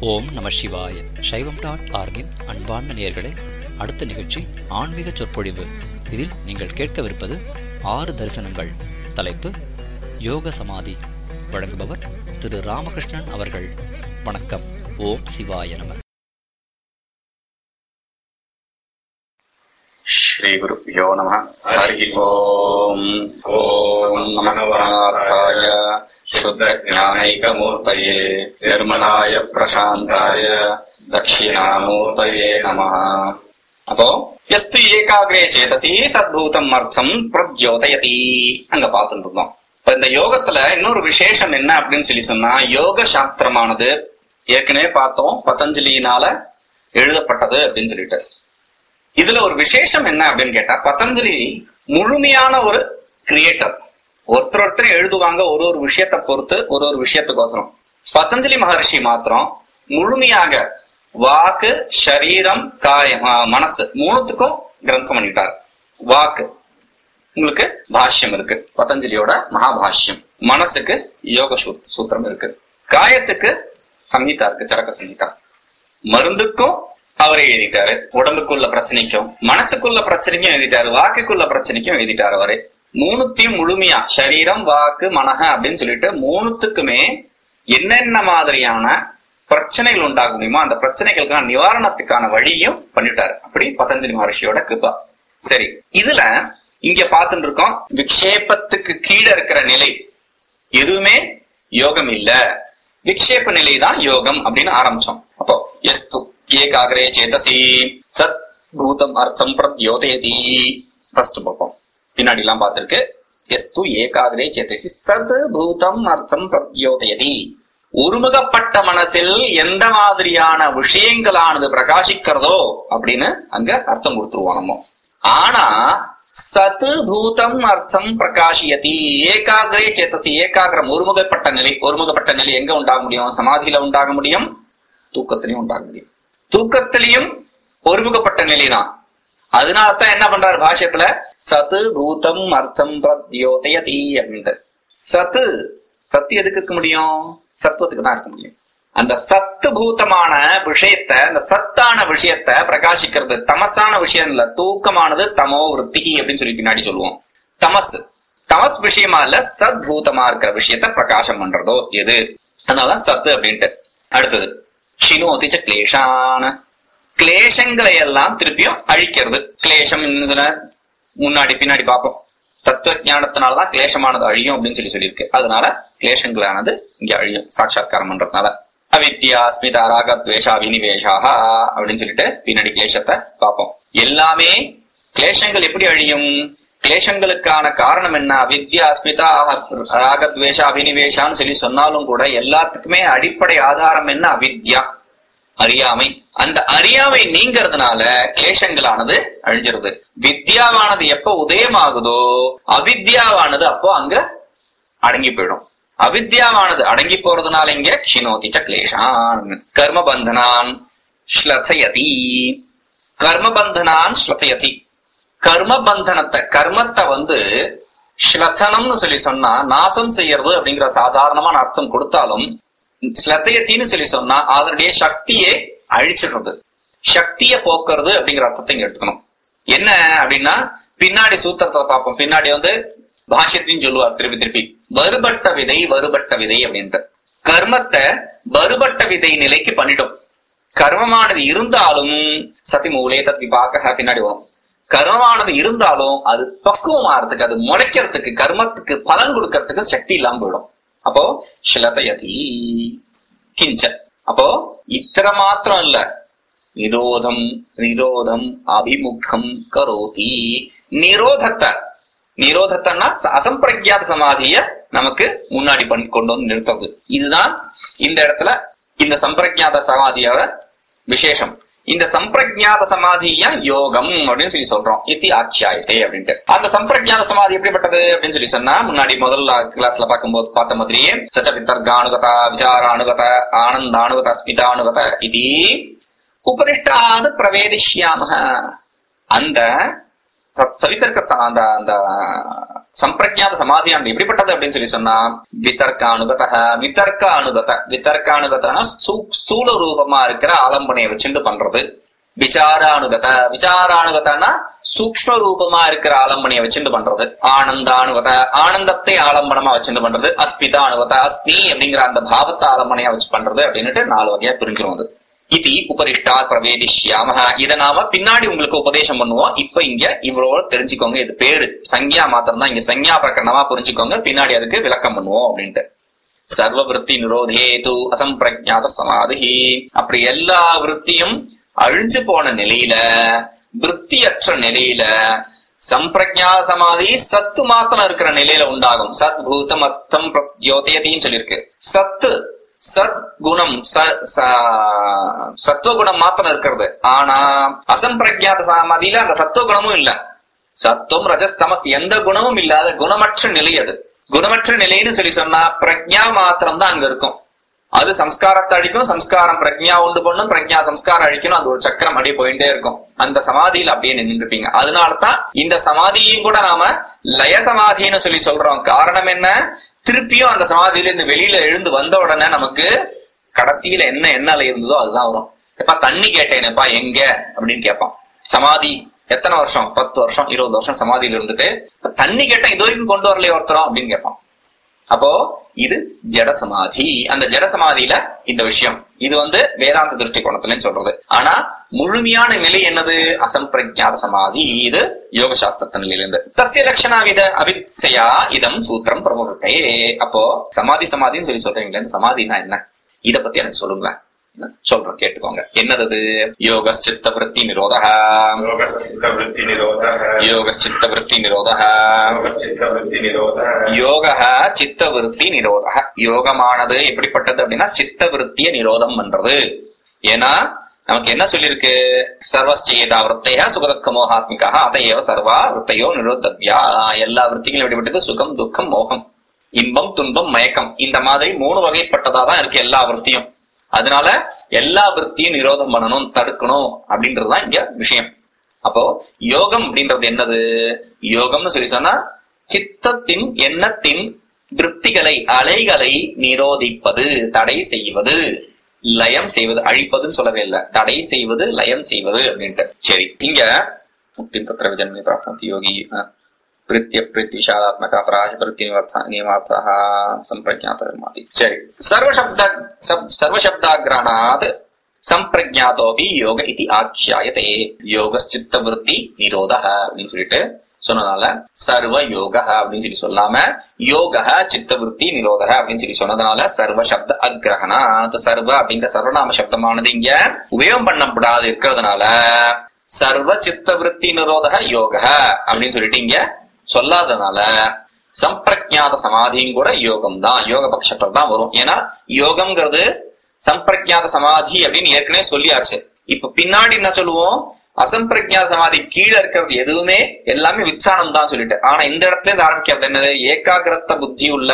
ஓம் நம சிவாய சைவம் டாட் ஆர்கின் அன்பார்ந்த நேயர்களே அடுத்த நிகழ்ச்சி ஆன்மீக சொற்பொழிவு இதில் நீங்கள் கேட்கவிருப்பது ஆறு தரிசனங்கள் தலைப்பு யோக சமாதி வழங்குபவர் திரு ராமகிருஷ்ணன் அவர்கள் வணக்கம் ஓம் சிவாய நம श्रीगुरुभ्यो नमः हरिः ओम् ॐ नमः वरणार्थाय शुद्धज्ञानैकमूर्तये निर्मलाय प्रशान्ताय தட்சிணாமூர்த்தயே நமः அப்போ எஸ்து ஏகாகிரே சேதசி சத்பூதம் அர்த்தம் பிரத்யோதயதி அங்க பார்த்துட்டு இருந்தோம் இப்ப இந்த யோகத்துல இன்னொரு விசேஷம் என்ன அப்படின்னு சொல்லி சொன்னா யோக சாஸ்திரமானது ஏற்கனவே பார்த்தோம் பதஞ்சலியினால எழுதப்பட்டது அப்படின்னு சொல்லிட்டு இதுல ஒரு விசேஷம் என்ன அப்படின்னு கேட்டா பதஞ்சலி முழுமையான ஒரு கிரியேட்டர் ஒருத்தர் ஒருத்தர் எழுதுவாங்க ஒரு ஒரு விஷயத்தை பொறுத்து ஒரு ஒரு விஷயத்துக்கோசரம் பதஞ்சலி மகர்ஷி மாத்திரம் முழுமையாக வாக்கு சரீரம் காயம் ஆ, மனசு மூணுத்துக்கும் கிரந்தம் பண்ணிட்டார் வாக்கு உங்களுக்கு பாஷ்யம் இருக்கு பதஞ்சலியோட மகாபாஷ்யம் மனசுக்கு யோக சூ- சூத்திரம் இருக்கு காயத்துக்கு சம்ஹிதா இருக்கு சரக்க சம்ஹிதா மருந்துக்கும் அவரே எழுதிட்டாரு உடம்புக்குள்ள பிரச்சனைக்கும் மனசுக்குள்ள பிரச்சனைக்கும் எழுதிட்டாரு வாக்குக்குள்ள பிரச்சனைக்கும் எழுதிட்டாரு அவரு மூணுத்தையும் முழுமையா சரீரம் வாக்கு மனக அப்படின்னு சொல்லிட்டு மூணுத்துக்குமே என்னென்ன மாதிரியான பிரச்சனைகள் உண்டாக முடியுமோ அந்த பிரச்சனைகளுக்கான நிவாரணத்துக்கான வழியும் பண்ணிட்டாரு அப்படி பதஞ்சலி மகர்ஷியோட கிருபா சரி இதுல இங்க பார்த்துட்டு இருக்கோம் விக்ஷேபத்துக்கு கீழே இருக்கிற நிலை எதுவுமே யோகம் இல்ல விக்ஷேப நிலை தான் யோகம் அப்படின்னு ஆரம்பிச்சோம் அப்போ எஸ்து ஏகாகிரே சேதசி சத் பூதம் அர்த்தம் பிரத்யோதயதி ஃபர்ஸ்ட் பார்ப்போம் பின்னாடி எல்லாம் பார்த்திருக்கு எஸ்து ஏகாகிரே சேதசி சத் பூதம் அர்த்தம் பிரத்யோதயதி ஒருமுகப்பட்ட மனசில் எந்த மாதிரியான விஷயங்களானது பிரகாசிக்கிறதோ அப்படின்னு அங்க அர்த்தம் கொடுத்துருவோம் நம்ம ஆனா சத் பூதம் அர்த்தம் பிரகாஷியதி ஏகாகிரே சேத்தசி ஏகாகிரம் ஒருமுகப்பட்ட நிலை ஒருமுகப்பட்ட நிலை எங்க உண்டாக முடியும் சமாதியில உண்டாக முடியும் தூக்கத்திலையும் உண்டாக முடியும் தூக்கத்திலையும் ஒருமுகப்பட்ட நிலைதான் அதனாலதான் என்ன பண்றாரு பாஷ்யத்துல சத்து பூதம் அர்த்தம் பிரத்யோதயதி அப்படின்ட்டு சத்து சத்து எதுக்கு இருக்க முடியும் சத்துவத்துக்கு தான் இருக்க முடியும் அந்த சத்து பூதமான விஷயத்த அந்த சத்தான விஷயத்த பிரகாசிக்கிறது தமசான விஷயம் இல்ல தூக்கமானது தமோ விருத்தி அப்படின்னு சொல்லி பின்னாடி சொல்லுவோம் தமஸ் தமஸ் விஷயமா இல்ல சத் பூதமா இருக்கிற விஷயத்த பிரகாசம் பண்றதோ எது அதனால சத்து அப்படின்ட்டு அடுத்தது ஷினோதிச்ச கிளேஷான கிளேஷங்களை எல்லாம் திருப்பியும் அழிக்கிறது கிளேஷம் இன்னும் சொன்ன முன்னாடி பின்னாடி பார்ப்போம் தத்துவ ஞானத்தினாலதான் கிளேஷமானது அழியும் அப்படின்னு சொல்லி சொல்லியிருக்கு அதனால கிளேஷங்களானது இங்க அழியும் சாட்சாத்காரம் பண்றதுனால அவித்யா ஸ்மிதா ராக துவேஷா வினிவேஷாக அப்படின்னு சொல்லிட்டு பின்னாடி கிளேஷத்தை பார்ப்போம் எல்லாமே கிளேஷங்கள் எப்படி அழியும் கிளேஷங்களுக்கான காரணம் என்ன அவித்யா அஸ்மிதா ராகத்வேஷா அபினிவேஷான்னு சொல்லி சொன்னாலும் கூட எல்லாத்துக்குமே அடிப்படை ஆதாரம் என்ன அவித்யா அறியாமை அந்த அறியாமை நீங்கிறதுனால கிளேஷங்களானது அழிஞ்சிருது வித்யாவானது எப்ப உதயமாகுதோ அவித்யாவானது அப்போ அங்க அடங்கி போயிடும் அவித்யாவானது அடங்கி போறதுனால இங்க க்ஷினோதிச்ச கிளேஷான் கர்மபந்தனான் ஸ்லதயதி கர்மபந்தனான் ஸ்லதயதி கர்ம பந்தனத்தை கர்மத்தை வந்து ஸ்லதனம்னு சொல்லி சொன்னா நாசம் செய்யறது அப்படிங்கிற சாதாரணமான அர்த்தம் கொடுத்தாலும் ஸ்லதயத்தின்னு சொல்லி சொன்னா அதனுடைய சக்தியை அழிச்சிடுறது சக்தியை போக்குறது அப்படிங்கிற அர்த்தத்தை இங்க எடுத்துக்கணும் என்ன அப்படின்னா பின்னாடி சூத்திரத்தை பார்ப்போம் பின்னாடி வந்து பாஷ்யத்தையும் சொல்லுவார் திருப்பி திருப்பி வருபட்ட விதை வருபட்ட விதை அப்படின்ட்டு கர்மத்தை வருபட்ட விதை நிலைக்கு பண்ணிடும் கர்மமானது இருந்தாலும் சதி மூலே தத் விபாக பின்னாடி வரும் கர்மமானது இருந்தாலும் அது பக்குவமாறதுக்கு அது முளைக்கிறதுக்கு கர்மத்துக்கு பலன் கொடுக்கறதுக்கு சக்தி இல்லாம போயிடும் அப்போ ஷிலதயதி கிஞ்ச அப்போ இத்தனை மாத்திரம் இல்ல நிரோதம் நிரோதம் அபிமுகம் கரோதி நிரோதத்தை நிரோதத்தைன்னா அசம்பிரக்யாத சமாதிய நமக்கு முன்னாடி பண்ணி கொண்டு வந்து நிறுத்துறது இதுதான் இந்த இடத்துல இந்த சம்பிரக்ஞாத சமாதியோட விசேஷம் இந்த சம்பிரஜாத சமாதியா யோகம் அப்படின்னு சொல்லி சொல்றோம் இத்தி ஆட்சியாயிட்டே அப்படின்ட்டு அந்த சம்பிரஜாத சமாதி எப்படிப்பட்டது அப்படின்னு சொல்லி சொன்னா முன்னாடி முதல்ல கிளாஸ்ல பார்க்கும்போது பார்த்த மாதிரியே சச்ச வித்தர்கானுகத விசாரானுகத ஆனந்தானுகத ஸ்மிதானுகத இது உபனிஷ்டாது பிரவேதிஷ்யாம அந்த ச- சவிதர்க்க ச- அந்த அந்த சம்பிரஜாத சமாதியானது எப்படிப்பட்டது அப்படின்னு சொல்லி சொன்னா விதர்க்க அனுகத விதர்க்க அனுகத விதர்க்க அனுகதனா ஸ்தூல ரூபமா இருக்கிற ஆலம்பனையை வச்சுட்டு பண்றது விசாரானுகத விசாரானுகதனா சூக்ஷ்ம ரூபமா இருக்கிற ஆலம்பனையை வச்சுட்டு பண்றது ஆனந்தானுகத ஆனந்தத்தை ஆலம்பனமா வச்சுட்டு பண்றது அஸ்மிதானுகத அஸ்மி அப்படிங்கிற அந்த பாவத்தை ஆலம்பனையா வச்சு பண்றது அப்படின்னுட்டு நாலு வகையா பிரிஞ்சிரும் அது இது உபரிஷ்டா பிரவேதிஷ்யாம இத நாம பின்னாடி உங்களுக்கு உபதேசம் பண்ணுவோம் இப்ப இங்க இவ்வளவு தெரிஞ்சுக்கோங்க இது பேரு சங்யா மாத்திரம் தான் இங்க சங்யா பிரகரணமா புரிஞ்சுக்கோங்க பின்னாடி அதுக்கு விளக்கம் பண்ணுவோம் அப்படின்ட்டு சர்வ விருத்தி நிரோதேது அசம்பிரஜாத சமாதி அப்படி எல்லா விருத்தியும் அழிஞ்சு போன நிலையில விருத்தியற்ற நிலையில சம்பிரஜாத சமாதி சத்து மாத்திரம் இருக்கிற நிலையில உண்டாகும் சத் பூதம் அத்தம் யோதயத்தையும் சொல்லியிருக்கு சத்து சத் குணம் ச- ச- சத்துவகுணம் மாத்திரம் இருக்கிறது ஆனா அசம்பிரஜாத சமாதியில அந்த சத்துவகுணமும் இல்ல சத்துவம் ரஜஸ் தமஸ் எந்த குணமும் இல்லாத குணமற்ற நிலை அது குணமற்ற நிலைன்னு சொல்லி சொன்னா பிரக்ஞா மாத்திரம் தான் அங்க இருக்கும் அது சம்ஸ்காரத்தை அழிக்கும் சம்ஸ்காரம் பிரக்ஞா உண்டு பண்ணும் பிரக்ஞா சம்ஸ்காரம் அழிக்கணும் அது ஒரு சக்கரம் அப்படியே போயிட்டே இருக்கும் அந்த சமாதியில அப்படியே நின்று இருப்பீங்க அதனாலதான் இந்த சமாதியையும் கூட நாம லய சமாதின்னு சொல்லி சொல்றோம் காரணம் என்ன திருப்பியும் அந்த சமாதியில இருந்து வெளியில எழுந்து வந்த உடனே நமக்கு கடைசியில என்ன எண்ணல இருந்ததோ அதுதான் வரும் எப்பா தண்ணி கேட்டேனேப்பா எங்க அப்படின்னு கேட்பான் சமாதி எத்தனை வருஷம் பத்து வருஷம் இருபது வருஷம் சமாதியில இருந்துட்டு தண்ணி கேட்டா இது வரைக்கும் கொண்டு வரலையே ஒருத்தரும் அப்படின்னு கேட்பான் அப்போ இது ஜட சமாதி அந்த ஜட சமாதியில இந்த விஷயம் இது வந்து வேதாந்த திருஷ்டிகோணத்துலன்னு சொல்றது ஆனா முழுமையான நிலை என்னது அசம்பிரஜாத சமாதி இது யோக சாஸ்திரத்த நிலையிலிருந்து தசிய லட்சணாவித அபித்சயா இதம் சூத்திரம் பிரமுகத்தே அப்போ சமாதி சமாதின்னு சொல்லி சொல்றீங்களே இந்த சமாதினா என்ன இத பத்தி எனக்கு சொல்லுங்களேன் சொல்றேன் கேட்டுக்கோங்க என்னது அது யோகச்சித்த விற்பி நிரோத योगचित्तवृत्तिनिरोधः யோகச்சித்த விற்பி நிரோத योगचित्तवृत्तिनिरोधः யோக சித்த விருத்தி நிரோத யோகமானது எப்படிப்பட்டது அப்படின்னா சித்த விருத்திய நிரோதம் பண்றது ஏன்னா நமக்கு என்ன சொல்லியிருக்கு சர்வச்சேதா விற்த்தையா சுகதுக்க மோகாத்மிகா அதையவ சர்வா விற்த்தையோ நிரோதவ்யா எல்லா விற்த்திகளும் எப்படிப்பட்டது சுகம் துக்கம் மோகம் இன்பம் துன்பம் மயக்கம் இந்த மாதிரி மூணு வகைப்பட்டதா தான் இருக்கு எல்லா விற்த்தியும் அதனால எல்லா விற்த்தியும் நிரோதம் பண்ணணும் தடுக்கணும் அப்படின்றதுதான் இங்க விஷயம் அப்போ யோகம் அப்படின்றது என்னது யோகம்னு சொல்லி சொன்னா சித்தத்தின் எண்ணத்தின் விற்த்திகளை அலைகளை நிரோதிப்பது தடை செய்வது லயம் செய்வது அழிப்பதுன்னு சொல்லவே இல்ல தடை செய்வது லயம் செய்வது அப்படின்ட்டு சரி இங்க முக்திம் தத்திர விஜன்மே பிராப்னோதி யோகி அஹ், பிரித்திய பிரித்தி விஷாதாத்மக அபராஜ பிரித்தி நிவர்த்த நியமார்த்தः சம்பிரஜாதமாதி சரி சர்வசப்த சப்- சர்வசப்தாகிரஹணாத் சம்பிரஜாதோபி யோக இது ஆக்கியாயதே யோகச்சித்த விருத்தி நிரோத அப்படின்னு சொல்லிட்டு சொன்னதால சர்வ யோக அப்படின்னு சொல்லி சொல்லாம யோக சித்த விருத்தி நிரோத அப்படின்னு சொல்லி சொன்னதுனால சர்வ சப்த அக்ரஹணா சர்வ அப்படிங்கிற சர்வநாம சப்தமானது இங்க உபயோகம் பண்ணப்படாது இருக்கிறதுனால சர்வ சித்த விருத்தி நிரோத யோக அப்படின்னு சொல்லிட்டு இங்க சொல்லாததுனால சம்பிரஜாத சமாதியும் கூட யோகம் தான் யோக பட்சத்துல தான் வரும் ஏன்னா யோகம்ங்கிறது சம்பிரஜாத சமாதி அப்படின்னு ஏற்கனவே சொல்லியாச்சு இப்ப பின்னாடி என்ன சொல்லுவோம் அசம்பிரஜாத சமாதி கீழே இருக்கிறது எதுவுமே எல்லாமே விச்சானம் தான் சொல்லிட்டு ஆனா இந்த இடத்துல இருந்து ஆரம்பிக்கிறது என்னது ஏகாகிரத்த புத்தி உள்ள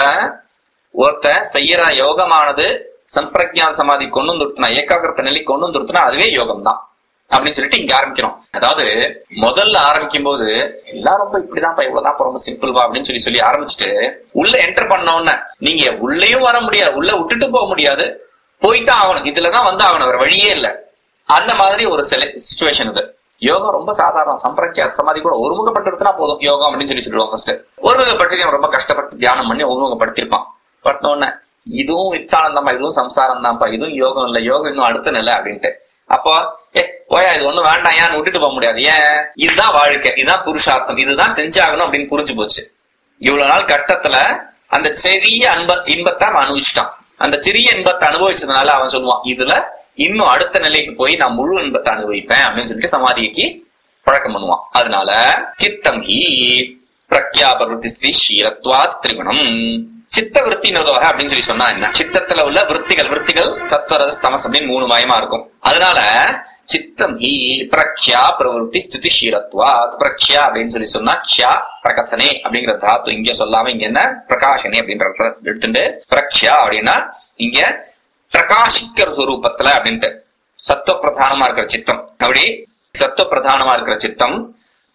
ஒருத்த செய்யற யோகமானது சம்பிரஜாத சமாதி கொண்டு வந்துருத்துனா ஏகாகிரத்த நிலை கொண்டு வந்துருத்துனா அதுவே யோகம் தான் அப்படின்னு சொல்லிட்டு இங்க ஆரம்பிக்கிறோம் அதாவது முதல்ல ஆரம்பிக்கும் போது எல்லாம் ரொம்ப இப்படிதான்ப்பா இவ்வளவுதான் ரொம்ப சிம்பிள் வா அப்படின்னு சொல்லி சொல்லி ஆரம்பிச்சுட்டு உள்ள என்டர் பண்ண உடனே நீங்க உள்ளேயும் வர முடியாது உள்ள விட்டுட்டு போக முடியாது போய்தான் ஆகணும் இதுலதான் வந்து ஆகணும் வேற வழியே இல்ல அந்த மாதிரி ஒரு சில சுச்சுவேஷன் இது யோகம் ரொம்ப சாதாரணம் சம்பிரக்கிய சமாதி கூட ஒருமுகப்பட்டிருந்தா போதும் யோகம் அப்படின்னு சொல்லி சொல்லுவாங்க ஃபர்ஸ்ட் ஒருமுகப்பட்டு அவன் ரொம்ப கஷ்டப்பட்டு தியானம் பண்ணி ஒருமுகப்படுத்திருப்பான் பட்டின உடனே இதுவும் இச்சானந்தமா இதுவும் சம்சாரம் தான்ப்பா இதுவும் யோகம் இல்ல யோகம் இன்னும் அடுத்த நிலை அப்படின்ட்டு அப்போ ஏ போயா இது ஒண்ணும் வேண்டாம் ஏன் விட்டுட்டு போக முடியாது ஏன் இதுதான் வாழ்க்கை இதுதான் புருஷார்த்தம் இதுதான் செஞ்சாகணும் அப்படின்னு புரிஞ்சு போச்சு இவ்வளவு நாள் கட்டத்துல அந்த சிறிய அன்ப இன்பத்தை அவன் அனுபவிச்சிட்டான் அந்த சிறிய இன்பத்தை அனுபவிச்சதுனால அவன் சொல்லுவான் இதுல இன்னும் அடுத்த நிலைக்கு போய் நான் முழு இன்பத்தை அனுபவிப்பேன் அப்படின்னு சொல்லிட்டு சமாதிக்கு பழக்கம் பண்ணுவான் அதனால சித்தம் ஹி பிரக்யாபருத்தி ஷீலத்வாத் திரிகுணம் சித்த விருத்தி நிரோதக அப்படின்னு சொல்லி சொன்னா என்ன சித்தத்துல உள்ள விருத்திகள் விருத்திகள் சத்வரத தமஸ் அப்படின்னு மூணு மயமா இருக்கும் அதனால சித்தம் ஹி பிரக்யா பிரவருத்தி ஸ்திதி ஷீலத்வாத் பிரக்யா அப்படின்னு சொல்லி சொன்னா க்ஷா பிரகசனே அப்படிங்கிற தாத்து இங்க சொல்லாம இங்க என்ன பிரகாசனே அப்படின்ற இடத்துல எடுத்துட்டு பிரக்யா அப்படின்னா இங்க பிரகாசிக்கிற சுரூபத்துல அப்படின்ட்டு சத்துவ பிரதானமா இருக்கிற சித்தம் அப்படி சத்துவ பிரதானமா இருக்கிற சித்தம்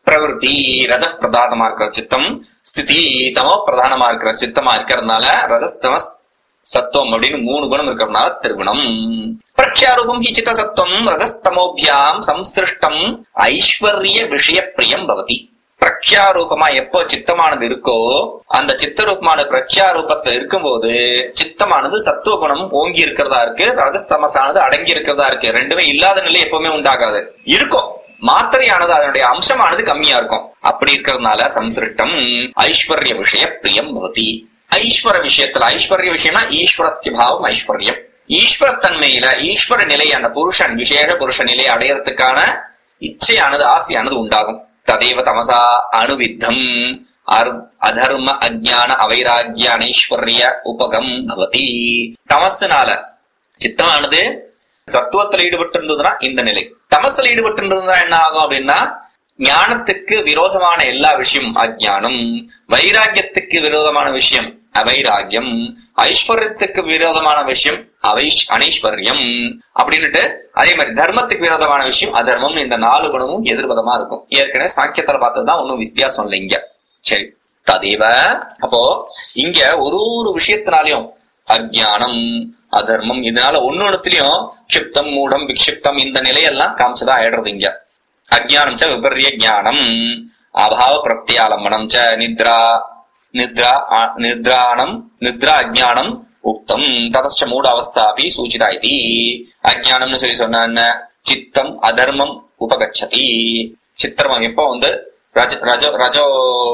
பிரவருத்தி ரஜ பிரதானமா இருக்கிற சித்தம் ஸ்திதி தமோ பிரதானமா இருக்கிற சித்தமா இருக்கிறதுனால ரஜஸ்தம சத்துவம் அப்படின்னு மூணு குணம் இருக்கிறதுனால திருகுணம் பிரக்யாரூபம் ஹி சித்த சத்துவம் ரஜஸ்தமோபியாம் சம்சிருஷ்டம் ஐஸ்வர்ய விஷய பிரியம் பவதி பிரக்யாரூபமா எப்போ சித்தமானது இருக்கோ அந்த சித்தரூபமான பிரக்யாரூபத்துல இருக்கும்போது சித்தமானது சத்துவ குணம் ஓங்கி இருக்கிறதா இருக்கு ரஜஸ்தமசானது அடங்கி இருக்கிறதா இருக்கு ரெண்டுமே இல்லாத நிலை எப்பவுமே உண்டாகாது இருக்கும் மாத்திரையானது அதனுடைய அம்சமானது கம்மியா இருக்கும் அப்படி இருக்கிறதுனால சம்சிருஷ்டம் ஐஸ்வர்ய விஷய பிரியம் பவதி ஐஸ்வர விஷயத்துல ஐஸ்வர்ய விஷயம்னா ஈஸ்வரத்திய பாவம் ஐஸ்வர்யம் ஈஸ்வரத்தன்மையில ஈஸ்வர நிலை அந்த புருஷன் விசேஷ புருஷ நிலை அடையறதுக்கான இச்சையானது ஆசையானது உண்டாகும் ததேவ தமசா அணுவித்தம் அர்- அதர்ம அஜ்ஞான அவைராகிய அனைஸ்வர்ய உபகம் பவதி தமசுனால சித்தமானது சத்துவத்துல ஈடுபட்டு இருந்ததுன்னா இந்த நிலை தமசுல ஈடுபட்டு இருந்ததுன்னா என்ன ஆகும் அப்படின்னா ஞானத்துக்கு விரோதமான எல்லா விஷயம் அஜ்ஞானம் வைராகியத்துக்கு விரோதமான விஷயம் அவைராகியம் ஐஸ்வர்யத்துக்கு விரோதமான விஷயம் அவை அனைஸ்வர்யம் அப்படின்னுட்டு அதே மாதிரி தர்மத்துக்கு விரோதமான விஷயம் அதர்மம் இந்த நாலு குணமும் எதிர்பதமா இருக்கும் ஏற்கனவே சாங்கியத்துல பார்த்ததுதான் ஒன்னும் வித்தியாசம் இல்லை இங்க சரி ததேவ அப்போ இங்க ஒரு ஒரு விஷயத்தினாலையும் அஜ்ஞானம் அதர்மம் இதனால ஒன்னொன்னுத்திலயும் கிப்தம் மூடம் விக்ஷிப்தம் இந்த நிலையெல்லாம் காமிச்சதா ஆயிடுறது இங்க அஜ்ஞானம் ச விபர்ய ஜானம் அபாவ பிரத்யாலம்பனம் ச நித்ரா நித்ரா ஆ- நித்ராணம் நித்ரா அஜ்ஞானம் உக்தம் ததச்ச மூட அவஸ்தாபி சூச்சிதா இது அஜ்ஞானம்னு சொல்லி சொன்ன என்ன? சித்தம் அதர்மம் உபகச்சதி சித்திரமம் எப்போ வந்து ரஜ ரஜோ ரஜோ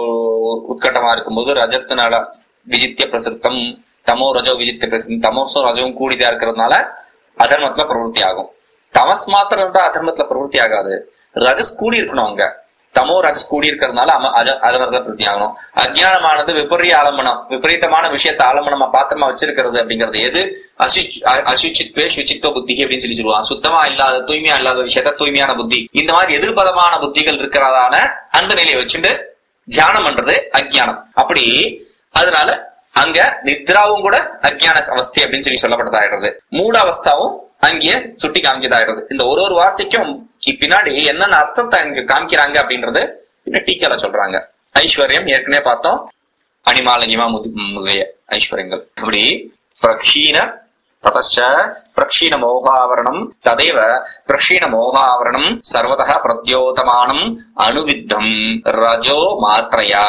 உட்கட்டமா இருக்கும்போது ரஜத்தினால விஜித்திய பிரசித்தம் தமோ ரஜோ விஜித்திய பிரசித்தம் தமோசும் ரஜவும் கூடிதா இருக்கிறதுனால அதர்மத்துல பிரவருத்தி ஆகும் தமஸ் மாத்திரம் இருந்தா அதர்மத்துல பிரவருத்தி ஆகாது ரஜஸ் கூடி இருக்கணும் அங்க தமோ ரஜஸ் கூடி இருக்கிறதுனால அம- அத- அதர்மத்துல பிரவருத்தி ஆகணும் அஜ்ஞானமானது விபரீத ஆலம்பனம் விபரீதமான விஷயத்தை ஆலம்பனமா பாத்திரமா வச்சிருக்கிறது அப்படிங்கிறது எது அசு அ- அசுச்சித்வே சுச்சித்வ புத்தி அப்படின்னு சொல்லி சொல்லுவாங்க சுத்தமா இல்லாத தூய்மையா இல்லாத விஷயத்த தூய்மையான புத்தி இந்த மாதிரி எதிர்பதமான புத்திகள் இருக்கிறதான அந்த நிலையை வச்சுட்டு தியானம் பண்றது அஜ்ஞானம் அப்படி அதனால அங்க நித்ராவும் கூட அஜ்ஞான அவஸ்தை அப்படின்னு சொல்லி சொல்லப்பட்டதாயிடுறது மூட அவஸ்தாவும் அங்கே சுட்டி காமிக்கதாயிடுறது இந்த ஒரு ஒரு வார்த்தைக்கும் கி- பின்னாடி என்னென்ன அர்த்தத்தை அங்க காமிக்கிறாங்க அப்படின்றது பின்ன டீக்கால சொல்றாங்க ஐஸ்வர்யம் ஏற்கனவே பார்த்தோம் அனிமாலகிமா முது முதலிய ஐஸ்வர்யங்கள் அப்படி பிரக்ஷீன ततश्च प्रक्षीणमोहावरणम् तदेव प्रक्षीणमोहावरणम् सर्वतः प्रद्योतमानम् अनुविद्धम् रजो मात्रया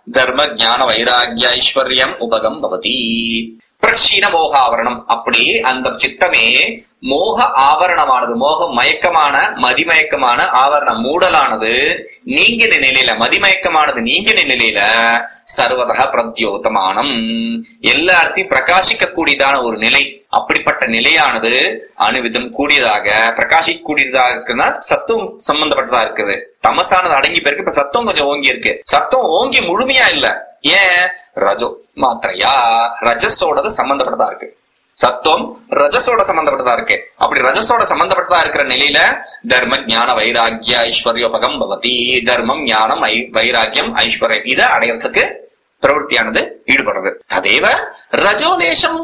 धर्मज्ञानवैराग्यैश्वर्यम् उपगम् भवति பிரக்ஷீண மோக ஆவரணம் அப்படி அந்த சித்தமே மோக ஆவரணமானது மோக மயக்கமான மதிமயக்கமான ஆவரணம் மூடலானது நீங்கின நிலையில மதிமயக்கமானது நீங்கின நிலையில சர்வதக பிரத்யோத்தமானம் எல்லாத்தையும் பிரகாசிக்க கூடியதான ஒரு நிலை அப்படிப்பட்ட நிலையானது அணுவிதம் கூடியதாக பிரகாசிக்க கூடியதாக இருக்குன்னா சத்துவம் சம்பந்தப்பட்டதா இருக்குது தமசானது அடங்கி போயிருக்கு இப்ப சத்தம் கொஞ்சம் ஓங்கி இருக்கு சத்தம் ஓங்கி முழுமையா இல்ல ஏன் ரஜோ மாத்திரையா ரஜஸோடது சம்பந்தப்பட்டதா இருக்கு சத்துவம் ரஜஸோட சம்பந்தப்பட்டதா இருக்கு அப்படி ரஜஸோட சம்பந்தப்பட்டதா இருக்கிற நிலையில தர்ம ஞான வைராகிய ஐஸ்வர்யோபகம் பவதி தர்மம் ஞானம் ஐ- வைராகியம் ஐஸ்வர்யம் இதை அடையறதுக்கு பிரவൃத்தியானது ஈடுபடுறது ததேவ ரஜோலேஷம்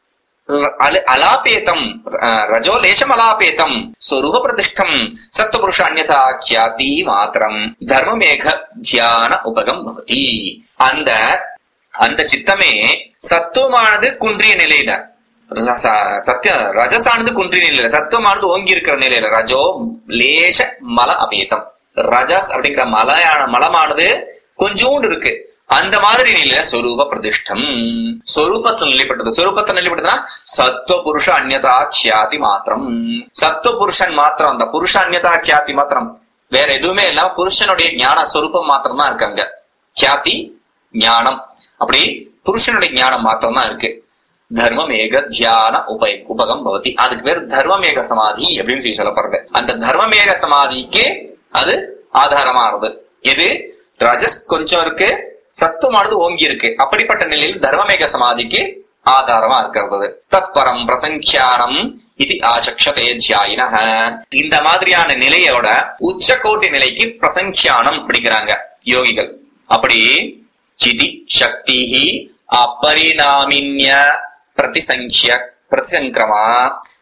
அல- அலாபேதம் அஹ், ரஜோலேஷம் அலாபேதம் ஸ்வரூப பிரதிஷ்டம் சத்துவபுருஷ அந்யதா கியாதி மாத்திரம் தர்மமேக தியான உபகம் பவதி அந்த அந்த சித்தமே சத்துவமானது குன்றிய நிலையில ரச- சத்திய ரஜசானது குன்றிய நிலையில சத்துவமானது ஓங்கி இருக்கிற நிலையில ரஜோ லேச மல அபேதம் ரஜஸ் அப்படிங்கிற மலையான மலமானது கொஞ்சோண்டு இருக்கு அந்த மாதிரி நிலையில சொரூப பிரதிஷ்டம் சொரூபத்தில் நிலைப்பட்டது சொரூபத்தில் நிலைப்பட்டதுன்னா சத்துவ புருஷ அந்யதா கியாதி மாத்திரம் சத்துவ புருஷன் மாத்திரம் அந்த புருஷ அந்யதா கியாதி மாத்திரம் வேற எதுவுமே இல்லாம புருஷனுடைய ஞான சொரூபம் மாத்திரம் தான் இருக்கு அங்க கியாதி ஞானம் அப்படி புருஷனுடைய ஞானம் மாத்திரம் தான் இருக்கு தர்மமேக தியான உபய உபகம் பவதி அதுக்கு பேர் தர்மமேக சமாதி அப்படின்னு சொல்லி சொல்லப்படுறது அந்த தர்மமேக சமாதிக்கு அது ஆதாரமானது எது ரஜஸ் கொஞ்சம் இருக்கு சத்துவமானது ஓங்கி இருக்கு அப்படிப்பட்ட நிலையில் தர்மமேக சமாதிக்கு ஆதாரமா இருக்கிறது தத்பரம் பிரசங்கியானம் இது ஆசக்ஷதே தியாயின இந்த மாதிரியான நிலையோட உச்சகோட்டி நிலைக்கு பிரசங்கியானம் அப்படிங்கிறாங்க யோகிகள் அப்படி சிதி சக்தி அபரிணாமின்ய பிரதிசங்கிய பிரதிசங்கிரமா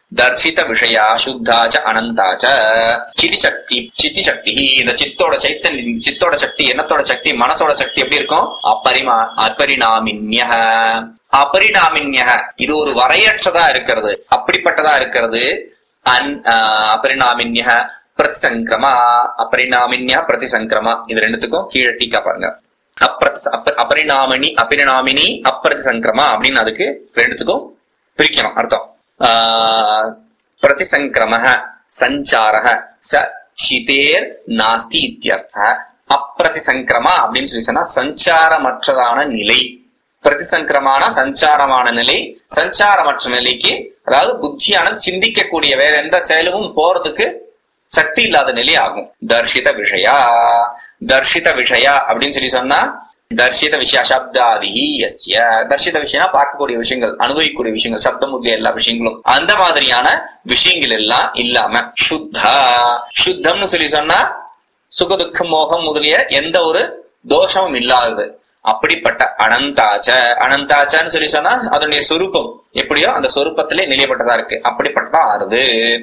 தர்சித விஷயா சுத்தாச்ச அனந்தாச்ச சிதி சக்தி சித்தி சக்தி இந்த சித்தோட சைத்தன் சித்தோட சக்தி எண்ணத்தோட சக்தி மனசோட சக்தி எப்படி இருக்கும் அப்பரிமா அபரிணாமின்ய அபரிணாமின்ய இது ஒரு வரையற்றதா இருக்கிறது அப்படிப்பட்டதா இருக்கிறது அன் ஆஹ், அபரிணாமின்ய பிரதிசங்கிரமா அபரிணாமின்ய பிரதிசங்கிரமா இது ரெண்டுத்துக்கும் கீழே டீக்கா பாருங்க அப்ர- அப- அபரிணாமினி அபரிணாமினி அப்பிரதிசங்கிரமா அப்படின்னு அதுக்கு ரெண்டுத்துக்கும் பிரிக்கணும் அர்த்தம் ஆஹ், பிரதிசங்கிரம சஞ்சாரக ச சிதேர் நாஸ்தி இத்தியர்த்த அப்பிரதிசங்கிரமா அப்படின்னு சொல்லி சொன்னா சஞ்சாரமற்றதான நிலை பிரதிசங்கிரமான சஞ்சாரமான நிலை சஞ்சாரமற்ற நிலைக்கு அதாவது புத்தியானது சிந்திக்கக்கூடிய வேற எந்த செயலும் போறதுக்கு சக்தி இல்லாத நிலை ஆகும் தர்ஷித விஷயா தர்ஷித விஷயா அப்படின்னு சொல்லி சொன்னா தர்ஷித விஷய சப்தாதி எஸ்ய தர்ஷித விஷயம்னா பார்க்கக்கூடிய விஷயங்கள் அனுபவிக்கக்கூடிய விஷயங்கள் சப்தம் முதலிய எல்லா விஷயங்களும் அந்த மாதிரியான விஷயங்கள் எல்லாம் இல்லாம சுத்தா சுத்தம்னு சொல்லி சொன்னா சுகதுக்கம் மோகம் முதலிய எந்த ஒரு தோஷமும் இல்லாதது அப்படிப்பட்ட அனந்தாச்ச அனந்தாச்சன்னு சொல்லி சொன்னா அதனுடைய சொரூபம் எப்படியோ அந்த சொரூபத்திலே நிலைப்பட்டதா இருக்கு அப்படிப்பட்டதா ஆறுது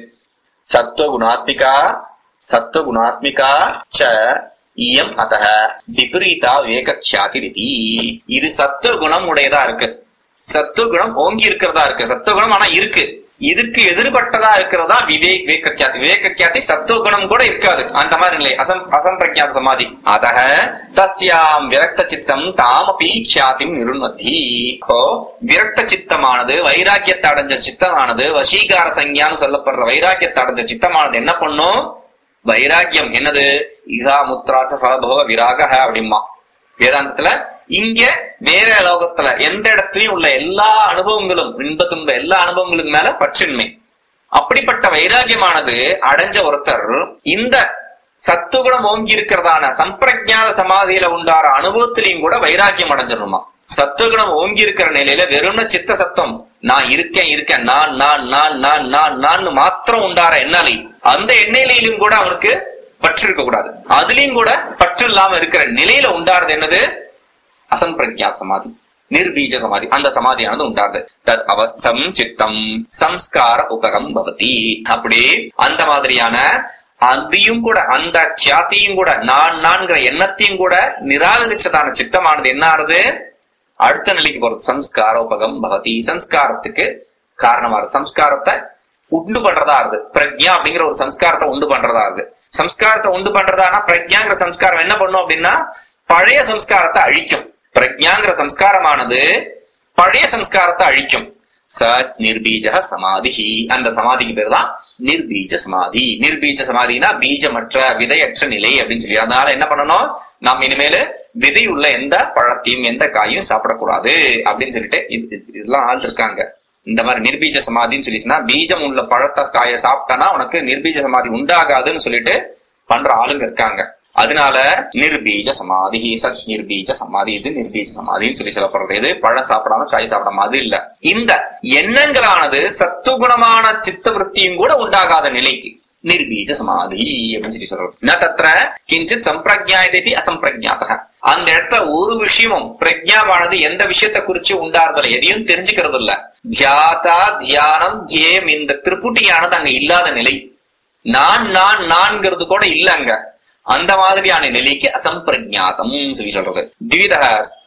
சத்வகுணாத்மிகா சத்வகுணாத்மிகா ச இயம் அத விபரீதா வேகக்ஷாதி இது சத்துவகுணம் உடையதா இருக்கு சத்துவகுணம் ஓங்கி இருக்கிறதா இருக்கு சத்துவகுணம் ஆனா இருக்கு இதுக்கு எதிர்பட்டதா இருக்கிறதா விவேக் வேகக்கியாதி விவேகக்கியாதி சத்துவகுணம் கூட இருக்காது அந்த மாதிரி நிலை அசம் அசம்பிரஜாத சமாதி அதக தஸ்யாம் விரக்த சித்தம் தாமபி கியாதிம் நிருண்மதி அப்போ விரக்த சித்தமானது வைராக்கியத்தை அடைஞ்ச சித்தமானது வசீகார சங்கியான்னு சொல்லப்படுற வைராக்கியத்தை அடைஞ்ச சித்தமானது என்ன பண்ணும் வைராக்கியம் என்னது இகா முத்ரார்த்த ஃபலபோக விராக அப்படிமா வேதாந்தத்துல இங்க வேற லோகத்துல எந்த இடத்துலயும் உள்ள எல்லா அனுபவங்களும் இன்ப துன்ப எல்லா அனுபவங்களுக்கு மேல பற்றின்மை அப்படிப்பட்ட வைராகியமானது அடைஞ்ச ஒருத்தர் இந்த சத்துகுணம் ஓங்கி இருக்கிறதான சம்பிரஜாத சமாதியில உண்டார அனுபவத்திலையும் கூட வைராக்கியம் அடைஞ்சிடணுமா சத்துகுணம் ஓங்கி இருக்கிற நிலையில வெறும்ன சித்த சத்தம் நான் இருக்கேன் இருக்கேன் நான் நான் நான் நான் நான் நான் மாத்திரம் உண்டார எண்ணாலை அந்த எண்ணெயிலையும் கூட அவனுக்கு பற்று இருக்க கூடாது அதுலயும் கூட பற்று இல்லாம இருக்கிற நிலையில உண்டாறது என்னது அசம்பிரஜா சமாதி நிர்பீஜ சமாதி அந்த சமாதியானது உண்டாது தத் அவஸ்தம் சித்தம் சம்ஸ்கார உபகம் பவதி அப்படி அந்த மாதிரியான அதையும் கூட அந்த கியாத்தியும் கூட நான் நான்கிற எண்ணத்தையும் கூட நிராகரிச்சதான சித்தமானது என்ன ஆறுது அடுத்த நிலைக்கு போறது சம்ஸ்கார உபகம் பவதி சம்ஸ்காரத்துக்கு காரணமா இருக்கு சம்ஸ்காரத்தை உண்டு பண்றதா இருக்கு பிரக்ஞா அப்படிங்கிற ஒரு சம்ஸ்காரத்தை உண்டு பண்றதா இருக்கு சம்ஸ்காரத்தை உண்டு பண்றதானா பிரக்ஞாங்கிற சம்ஸ்காரம் என்ன பண்ணும் அப்படின்னா பழைய சம்ஸ்காரத்தை அழிக்கும் பிரக்ஞாங்கிற சம்ஸ்காரமானது பழைய சம்ஸ்காரத்தை அழிக்கும் ச நிர்பீஜ சமாதி அந்த சமாதிக்கு பேர் தான் நிர்பீஜ சமாதி நிர்பீஜ சமாதினா பீஜமற்ற விதையற்ற நிலை அப்படின்னு சொல்லி அதனால என்ன பண்ணணும் நாம் இனிமேல விதை உள்ள எந்த பழத்தையும் எந்த காயும் சாப்பிடக்கூடாது அப்படின்னு சொல்லிட்டு இது- இது- இதெல்லாம் ஆள் இருக்காங்க இந்த மாதிரி நிர்பீஜ சமாதின்னு சொல்லி சொன்னா பீஜம் உள்ள பழத்தை காயை சாப்பிட்டானா உனக்கு நிர்பீஜ சமாதி உண்டாகாதுன்னு சொல்லிட்டு பண்ற ஆளுங்க இருக்காங்க அதனால நிர்பீஜ சமாதி சத் நிர்பீஜ சமாதி இது நிர்பீஜ சமாதின்னு சொல்லி சொல்லப்படுறது இது பழம் சாப்பிடாம காய் சாப்பிடாம அது இல்ல இந்த எண்ணங்களானது சத்துகுணமான சித்த விருத்தியும் கூட உண்டாகாத நிலைக்கு நிர்பீஜ சமாதி அப்படின்னு சொல்லி சொல்றது ந தத்திர கிஞ்சித் சம்பிரஜாயதி அசம்பிரஜாத்தக அந்த இடத்துல ஒரு விஷயமும் பிரஜாவானது எந்த விஷயத்தை குறிச்சு உண்டாறதில்ல எதையும் தெரிஞ்சுக்கிறது இல்ல தியாதா தியானம் தியேம் இந்த திரிபுட்டியானது அங்க இல்லாத நிலை நான் நான் நான்கிறது கூட இல்ல அங்க அந்த மாதிரியான நிலைக்கு அசம்பிரஜாதம் சொல்லி சொல்றது திவித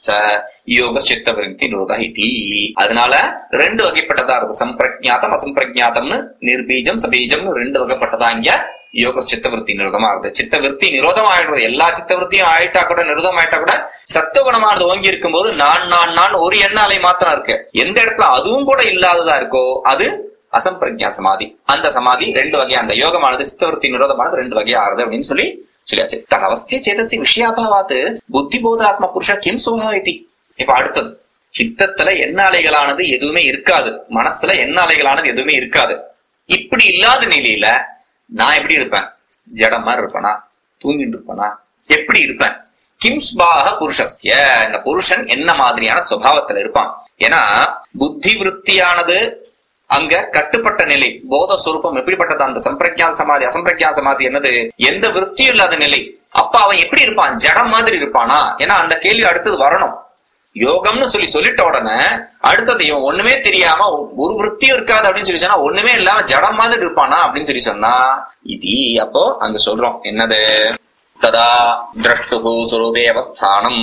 யோக சித்த விருத்தி நிரோத இதி அதனால ரெண்டு வகைப்பட்டதா இருக்கு சம்பிரஜாதம் அசம்பிரஜாதம்னு நிர்பீஜம் சபீஜம்னு ரெண்டு வகைப்பட்டதா இங்க யோக சித்த விருத்தி நிரோதமா இருக்கு சித்த விருத்தி நிரோதம் ஆயிடுறது எல்லா சித்த விருத்தியும் ஆயிட்டா கூட நிரோதம் ஆயிட்டா கூட சத்துவகுணமானது ஓங்கி இருக்கும்போது நான் நான் நான் ஒரு எண்ணாலை மாத்திரம் இருக்கு எந்த இடத்துல அதுவும் கூட இல்லாததா இருக்கோ அது அசம்பிரஜா சமாதி அந்த சமாதி ரெண்டு வகையா அந்த யோகமானது சித்தவருத்தி நிரோதமானது ரெண்டு வகையா ஆறுது அப்படின்னு சொல்லி சொல்லியாச்சு தவசிய சேதசி விஷயாபாவாத்து புத்தி போதாத்ம புருஷ கிம் சுபாவிதி இப்ப அடுத்தது சித்தத்துல எண்ண அலைகளானது எதுவுமே இருக்காது மனசுல எண்ண அலைகளானது எதுவுமே இருக்காது இப்படி இல்லாத நிலையில நான் எப்படி இருப்பேன் ஜடம் மாதிரி இருப்பேனா தூங்கிட்டு இருப்பேனா எப்படி இருப்பேன் கிம்ஸ்பாக புருஷஸ்ய இந்த புருஷன் என்ன மாதிரியான சுபாவத்துல இருப்பான் ஏன்னா புத்தி விருத்தியானது அங்க கட்டுப்பட்ட நிலை போத சுரூபம் எப்படிப்பட்டது அந்த சம்பிரஜா சமாதி அசம்பிரஜா சமாதி என்னது எந்த விருத்தியும் இல்லாத நிலை அப்ப அவன் எப்படி இருப்பான் ஜடம் மாதிரி இருப்பானா ஏன்னா அந்த கேள்வி அடுத்தது வரணும் யோகம்னு சொல்லி சொல்லிட்ட உடனே அடுத்தது இவன் ஒண்ணுமே தெரியாம ஒரு விருத்தியும் இருக்காது அப்படின்னு சொல்லி சொன்னா ஒண்ணுமே இல்லாம ஜடம் மாதிரி இருப்பானா அப்படின்னு சொல்லி சொன்னா இது அப்போ அங்க சொல்றோம் என்னது ததா திரஷ்டு சுரூபே அவஸ்தானம்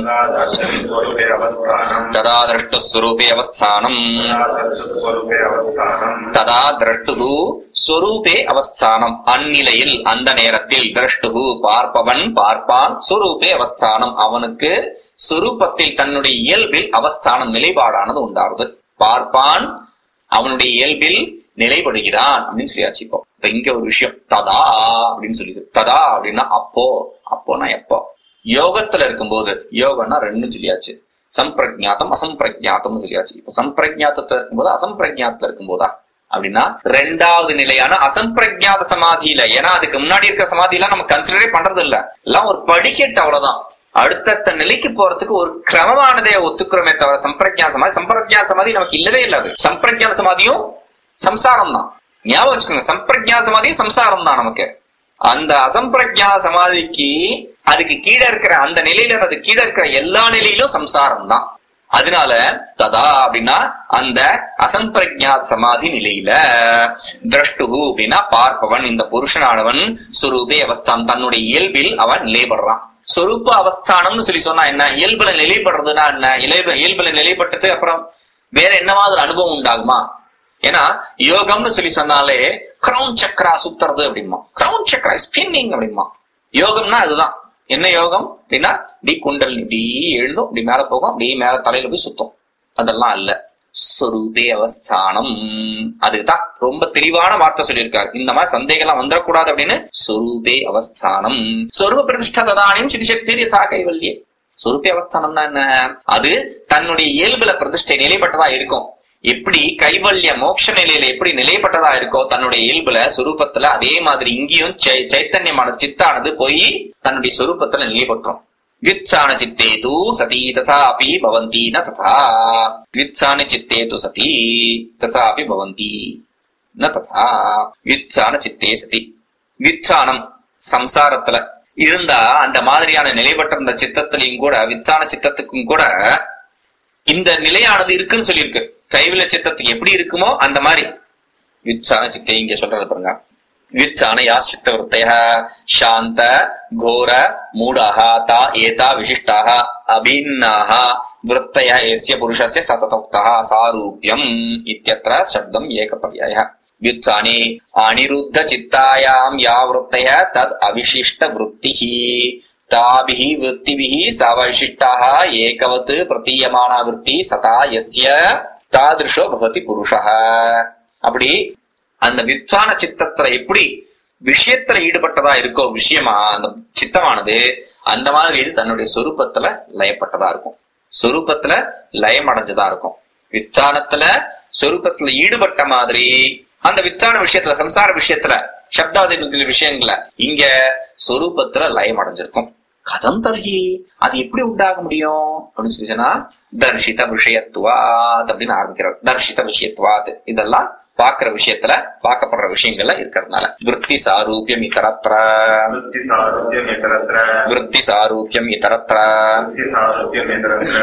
स्वरूपे अवस्थानम् ததா திரஷ்டு சுரூபே அவஸ்தானம் स्वरूपे अवस्थानम् ததா திரஷ்டு ஸ்வரூபே அவஸ்தானம் அந்நிலையில் அந்த நேரத்தில் திரஷ்டு பார்ப்பவன் பார்ப்பான் சுரூபே அவஸ்தானம் அவனுக்கு சுரூபத்தில் தன்னுடைய இயல்பில் அவஸ்தானம் நிலைப்பாடானது உண்டாகுது பார்ப்பான் அவனுடைய இயல்பில் நிலைப்படுகிறான் அப்படின்னு சொல்லியாச்சு இப்போ இப்ப இங்க ஒரு விஷயம் ததா அப்படின்னு சொல்லி ததா அப்படின்னா அப்போ அப்போனா எப்போ யோகத்துல இருக்கும்போது யோகம்னா ரெண்டும் சொல்லியாச்சு சம்பிரஜாத்தம் அசம்பிரஜாத்தம்னு சொல்லியாச்சு இப்ப சம்பிரஜாத்தத்துல இருக்கும்போது அசம்பிரஜாத்தத்துல இருக்கும்போதா அப்படின்னா ரெண்டாவது நிலையான அசம்பிரஜாத சமாதியில ஏன்னா அதுக்கு முன்னாடி இருக்கிற சமாதியெல்லாம் நம்ம கன்சிடரே பண்றது இல்ல எல்லாம் ஒரு படிக்கட்டு அவ்வளவுதான் அடுத்தடுத்த நிலைக்கு போறதுக்கு ஒரு கிரமமானதை ஒத்துக்கிறோமே தவிர சம்பிரஜா சமாதி சம்பிரஜா சமாதி நமக்கு இல்லவே இல்லாது சம்பிரஜா சமாதியும் சம்சாரம் தான் ஞாபகம் வச்சுக்கோங்க சம்பிரஜா சமாதியும் சம்சாரம் தான் நமக்கு அந்த அசம்பிரஜா சமாதிக்கு அதுக்கு கீழே இருக்கிற அந்த நிலையில அது கீழே இருக்கிற எல்லா நிலையிலும் சம்சாரம் தான் அதனால ததா அப்படின்னா அந்த அசம்பிரஜா சமாதி நிலையில திரஷ்டுகு அப்படின்னா பார்ப்பவன் இந்த புருஷனானவன் சுரூபே அவஸ்தான் தன்னுடைய இயல்பில் அவன் நிலைப்படுறான் சொரூப அவஸ்தானம்னு சொல்லி சொன்னா என்ன இயல்புல நிலைப்படுறதுன்னா என்ன இயல்பு இயல்புல நிலைப்பட்டுட்டு அப்புறம் வேற என்னவாவது அனுபவம் உண்டாகுமா ஏன்னா யோகம்னு சொல்லி சொன்னாலே கிரவுன் சக்கரா சுத்துறது அப்படிமா கிரவுன் சக்கரா ஸ்பின்னிங் அப்படிமா யோகம்னா அதுதான் என்ன யோகம் அப்படின்னா இப்படி குண்டல் இப்படி எழுந்தும் இப்படி மேல போகும் அப்படி மேல தலையில போய் சுத்தும் அதெல்லாம் அல்ல சொரூபே அவஸ்தானம் அதுதான் ரொம்ப தெளிவான வார்த்தை சொல்லியிருக்காரு இந்த மாதிரி சந்தேகம்லாம் வந்துடக்கூடாது அப்படின்னு சொரூபே அவஸ்தானம் சொரூப பிரதிஷ்டா ததானியும் சிதிசக்தி யதா கைவல்யே சொரூபே அவஸ்தானம்னா என்ன அது தன்னுடைய இயல்புல பிரதிஷ்டை நிலைப்பட்டதா இருக்கும் எப்படி கைவல்ய மோட்ச நிலையில எப்படி நிலைப்பட்டதா இருக்கோ தன்னுடைய இயல்புல சுரூபத்துல அதே மாதிரி இங்கேயும் சை- சைத்தன்யமான சித்தானது போய் தன்னுடைய சுரூபத்துல நிலைப்பட்டுரும் வியுத்சான சித்தே தூ சதி ததா அப்பி பவந்தி ந ததா வியுத்சான சித்தே து சதி ததா அப்பி பவந்தி ந ததா வியுத்சான சித்தே சதி வியுத்சானம் சம்சாரத்துல இருந்தா அந்த மாதிரியான நிலைப்பட்டிருந்த சித்தத்திலையும் கூட வித்தான சித்தத்துக்கும் கூட இந்த நிலையானது இருக்குன்னு சொல்லியிருக்கு கைவில சித்தத்துக்கு எப்படி இருக்குமோ அந்த மாதிரி விச்சான சித்தை இங்க சொல்றது பாருங்க விச்சான யாச்சித்த விருத்தய சாந்த கோர மூடாக தா ஏதா விசிஷ்டாக அபின்னாக விருத்தய எஸ்ய புருஷஸ்ய சததோக்தா சாரூபியம் இத்தியத்திர சப்தம் ஏகபர்யாய व्युत्थाने अनिरुद्ध चित्तायां या वृत्तय तद् अविशिष्ट वृत्तिः ताभिः वृत्तिभिः सवशिष्टाः एकवत् प्रतीयमाना वृत्ति सता यस्य तादृशो भवति पुरुषः அப்படி அந்த வித்தான சித்தத்துல எப்படி விஷயத்துல ஈடுபட்டதா இருக்கோ விஷயமா அந்த சித்தமானது அந்த மாதிரி இது தன்னுடைய சொரூபத்துல லயப்பட்டதா இருக்கும் சொரூபத்துல லயம் அடைஞ்சதா இருக்கும் வித்தானத்துல சொரூபத்துல ஈடுபட்ட மாதிரி அந்த வித்தான விஷயத்துல சம்சார விஷயத்துல சப்தாதி விஷயங்கள இங்க சொரூபத்துல லயம் அடைஞ்சிருக்கும் கதம் தருகி அது எப்படி உண்டாக முடியும் அப்படின்னு சொல்லி சொன்னா தர்ஷித விஷயத்துவாத் அப்படின்னு ஆரம்பிக்கிறார் தர்ஷித விஷயத்துவாத் இதெல்லாம் பாக்குற விஷயத்துல பார்க்கப்படுற விஷயங்கள்ல இருக்கிறதுனால விற்பி சாரூபியம் இதரத்திர वृत्तिसारूप्यम् इतरत्र விற்பி சாரூபியம் இதரத்திர वृत्तिसारूप्यम् इतरत्र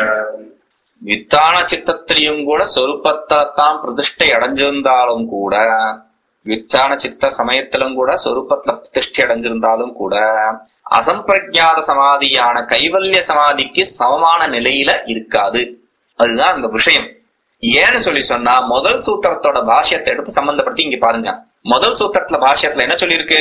வித்தான சித்தத்திலையும் கூட சொரூபத்தான் பிரதிஷ்டை அடைஞ்சிருந்தாலும் கூட வித்தான சித்த சமயத்திலும் கூட சொரூபத்துல பிரதிஷ்டை அடைஞ்சிருந்தாலும் கூட அசம்பிரஜாத சமாதியான கைவல்ய சமாதிக்கு சமமான நிலையில இருக்காது அதுதான் இந்த விஷயம் ஏன்னு சொல்லி சொன்னா முதல் சூத்திரத்தோட பாஷ்யத்தை எடுத்து சம்பந்தப்படுத்தி இங்க பாருங்க முதல் சூத்திரத்துல பாஷ்யத்துல என்ன சொல்லியிருக்கு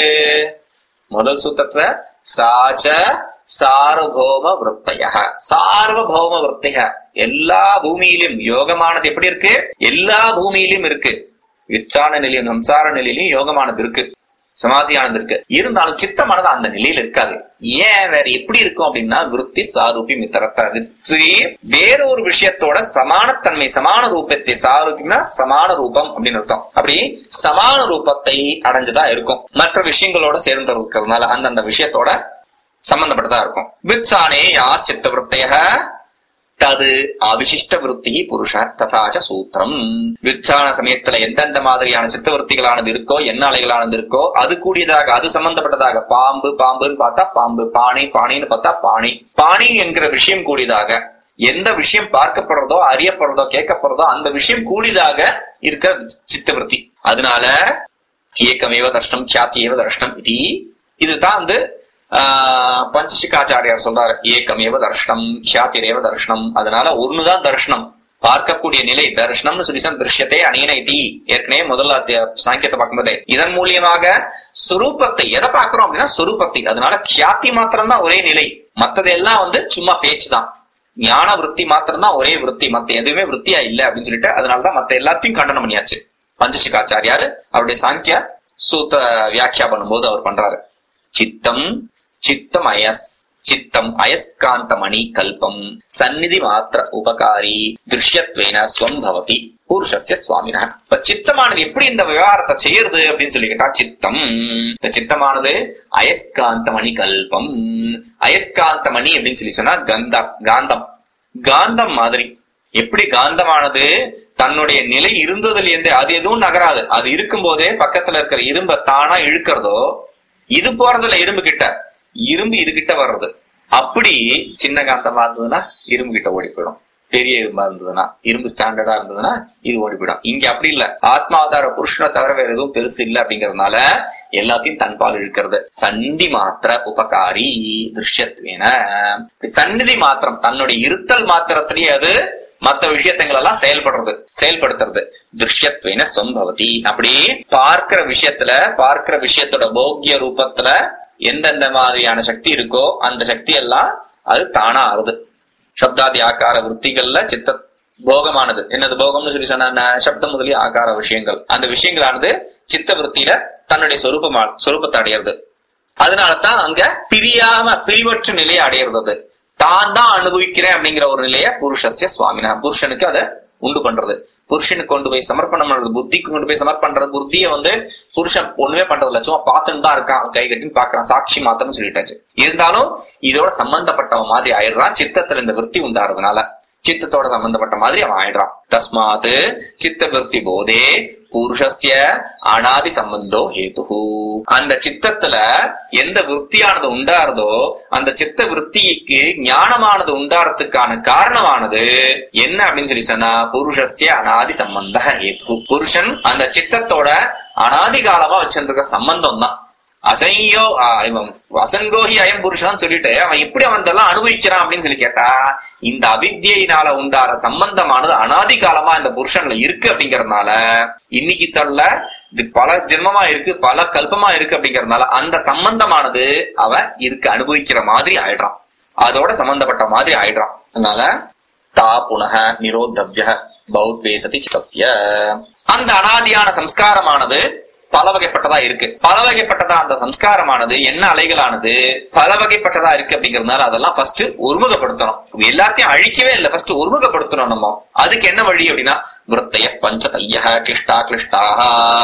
முதல் சூத்திரத்துல சாச்ச சார்வபௌம விருத்தைய சார்வபௌம விருத்தைய எல்லா பூமியிலும் யோகமானது எப்படி இருக்கு எல்லா பூமியிலும் இருக்கு விச்சான நிலையும் சம்சார நிலையிலும் யோகமானது இருக்கு சமாதியானது இருக்கு இருந்தாலும் சித்தமானது அந்த நிலையில இருக்காது ஏன் வேற எப்படி இருக்கும் அப்படின்னா விருத்தி சாரூபி மித்திரத்த வித்தி வேறொரு விஷயத்தோட சமானத்தன்மை சமான ரூபத்தை சாரூபியம்னா சமான ரூபம் அப்படின்னு அர்த்தம் அப்படி சமான ரூபத்தை அடைஞ்சதா இருக்கும் மற்ற விஷயங்களோட சேர்ந்து இருக்கிறதுனால அந்தந்த விஷயத்தோட சம்பந்தப்பட்டதா இருக்கும் வித்சானே யாஸ் சித்த விருத்தைய தது அவிசிஷ்ட விருத்தி புருஷ ததாச்ச சூத்திரம் விச்சான சமயத்துல எந்தெந்த மாதிரியான சித்த விருத்திகளானது இருக்கோ என்ன அலைகளானது இருக்கோ அது கூடியதாக அது சம்பந்தப்பட்டதாக பாம்பு பாம்புன்னு பார்த்தா பாம்பு பானை பானைன்னு பார்த்தா பானை பானை என்கிற விஷயம் கூடியதாக எந்த விஷயம் பார்க்கப்படுறதோ அறியப்படுறதோ கேட்கப்படுறதோ அந்த விஷயம் கூடிதாக இருக்க சித்தவருத்தி அதனால ஏக்கமேவ தர்ஷனம் கியாத்தியேவ தர்ஷனம் இது இதுதான் வந்து ஆஹ், பஞ்சசிகாச்சாரியார் சொல்றாரு ஏக்கமேவ தர்ஷனம் கியாத்திரேவ தர்ஷனம் அதனால ஒண்ணுதான் தர்ஷனம் பார்க்கக்கூடிய நிலை தர்ஷனம்னு சொல்லி சொன்னா திருஷ்யத்தை அணியனை டி ஏற்கனவே முதல்ல அத்திய- சாங்கியத்தை பார்க்கும்போதே இதன் மூலியமாக சுரூபத்தை எதை பார்க்கிறோம் அப்படின்னா சுரூபத்தை அதனால கியாத்தி மாத்திரம்தான் ஒரே நிலை மத்ததெல்லாம் வந்து சும்மா பேச்சு தான் ஞான விருத்தி மாத்திரம்தான் ஒரே விருத்தி மத்த எதுவுமே விருத்தியா இல்ல அப்படின்னு சொல்லிட்டு அதனாலதான் மத்த எல்லாத்தையும் கண்டனம் பண்ணியாச்சு பஞ்சசிகாச்சாரியாரு அவருடைய சாங்கிய சூத்த வியாக்கியா பண்ணும்போது அவர் பண்றாரு சித்தம் சித்தம் அயஸ் சித்தம் அயஸ்காந்தமணி கல்பம் சந்நிதி மாத்திர உபகாரி திருஷ்யத்வேன ஸ்வம் பவதி புருஷஸ்ய சுவாமின இப்ப சித்தமானது எப்படி இந்த விவகாரத்தை செய்யறது அப்படின்னு சொல்லி கேட்டா சித்தம் இந்த சித்தமானது அயஸ்காந்தமணி கல்பம் அயஸ்காந்தமணி அப்படின்னு சொல்லி சொன்னா கந்தா காந்தம் காந்தம் மாதிரி எப்படி காந்தமானது தன்னுடைய நிலை இருந்ததுல இருந்து அது எதுவும் நகராது அது இருக்கும் போதே பக்கத்துல இருக்கிற இரும்ப தானா இழுக்கிறதோ இது போறதுல இரும்பு கிட்ட இரும்பு இது கிட்ட வர்றது அப்படி சின்ன காந்தமா இருந்ததுன்னா இரும்பு கிட்ட ஓடி போயிடும் பெரிய இரும்பா இருந்ததுன்னா இரும்பு ஸ்டாண்டர்டா இருந்ததுன்னா இது ஓடி போயிடும் இங்க அப்படி இல்ல ஆத்மாவதார புருஷனை தவிர வேற எதுவும் பெருசு இல்ல அப்படிங்கறதுனால எல்லாத்தையும் தன்பால் இழுக்கிறது சந்தி மாத்திர உபகாரி திருஷ்யத்வேன சந்நிதி மாத்திரம் தன்னுடைய இருத்தல் மாத்திரத்திலேயே அது மத்த விஷயத்தங்கள் எல்லாம் செயல்படுறது செயல்படுத்துறது திருஷ்யத்வேன சம்பவதி அப்படி பார்க்கிற விஷயத்துல பார்க்கிற விஷயத்தோட போக்கிய ரூபத்துல எந்தெந்த மாதிரியான சக்தி இருக்கோ அந்த சக்தி எல்லாம் அது தானா ஆறுது சப்தாதி ஆகார விற்த்திகள்ல சித்த போகமானது என்னது போகம்னு சொல்லி சொன்ன என்ன? சப்தம் முதலிய ஆகார விஷயங்கள் அந்த விஷயங்களானது சித்த விற்த்தியில தன்னுடைய சொரூபமா சொரூபத்தை அடையிறது அதனாலதான் அங்க பிரியாம பிரிவற்ற நிலையை அடையிறது தான் தான் அனுபவிக்கிறேன் அப்படிங்கிற ஒரு நிலைய புருஷஸ்ய சுவாமினா புருஷனுக்கு அதை உண்டு பண்றது புருஷனுக்கு கொண்டு போய் சமர்ப்பணம் பண்றது புத்திக்கு கொண்டு போய் சமர்ப்பண்றது புத்தியை வந்து புருஷன் ஒண்ணுமே பண்றது இல்ல சும்மா பார்த்துட்டு தான் இருக்கான் கை கட்டின்னு பாக்குறான் சாட்சி மாத்திரம் சொல்லிட்டாச்சு இருந்தாலும் இதோட சம்பந்தப்பட்டவன் மாதிரி ஆயிடுறான் சித்தத்துல இந்த விற்பி உண்டாறதுனால சித்தத்தோட சம்பந்தப்பட்ட மாதிரி அவன் ஆயிடுறான் தஸ்மாத் சித்த விற்பி போதே புருஷஸ்ய அனாதி சம்பந்தோ ஹேது அந்த சித்தத்துல எந்த விற்த்தியானது உண்டாருதோ அந்த சித்த விற்த்திக்கு ஞானமானது உண்டாறதுக்கான காரணமானது என்ன அப்படின்னு சொல்லி சொன்னா புருஷஸ்ய அனாதி சம்பந்த ஹேது புருஷன் அந்த சித்தத்தோட அனாதி காலமா வச்சிருக்க சம்பந்தம் தான் அசையோ ஆ, இவன் அசங்கோஹி அயம் புருஷன் சொல்லிட்டு அவன் எப்படி அவன் இதெல்லாம் அனுபவிக்கிறான் அப்படின்னு சொல்லி கேட்டா இந்த அவித்யினால உண்டார சம்பந்தமானது அனாதி காலமா இந்த புருஷன்ல இருக்கு அப்படிங்கறதுனால இன்னைக்கு தள்ள இது பல ஜென்மமா இருக்கு பல கல்பமா இருக்கு அப்படிங்கறதுனால அந்த சம்பந்தமானது அவன் இருக்கு அனுபவிக்கிற மாதிரி ஆயிடுறான் அதோட சம்பந்தப்பட்ட மாதிரி ஆயிடுறான் அதனால தா புனக நிரோத்தவ்ய பௌத்வேசதி சித்தஸ்ய அந்த அனாதியான சம்ஸ்காரமானது பல வகைப்பட்டதா இருக்கு பல வகைப்பட்டதா அந்த சம்ஸ்காரமானது என்ன அலைகளானது பல வகைப்பட்டதா இருக்கு அப்படிங்கறதுனால அதெல்லாம் ஃபர்ஸ்ட் ஒருமுகப்படுத்தணும் எல்லாத்தையும் அழிக்கவே இல்லை ஃபர்ஸ்ட் ஒருமுகப்படுத்தணும் நம்ம அதுக்கு என்ன வழி அப்படின்னா விருத்தைய பஞ்சதைய கிருஷ்டா கிருஷ்டாக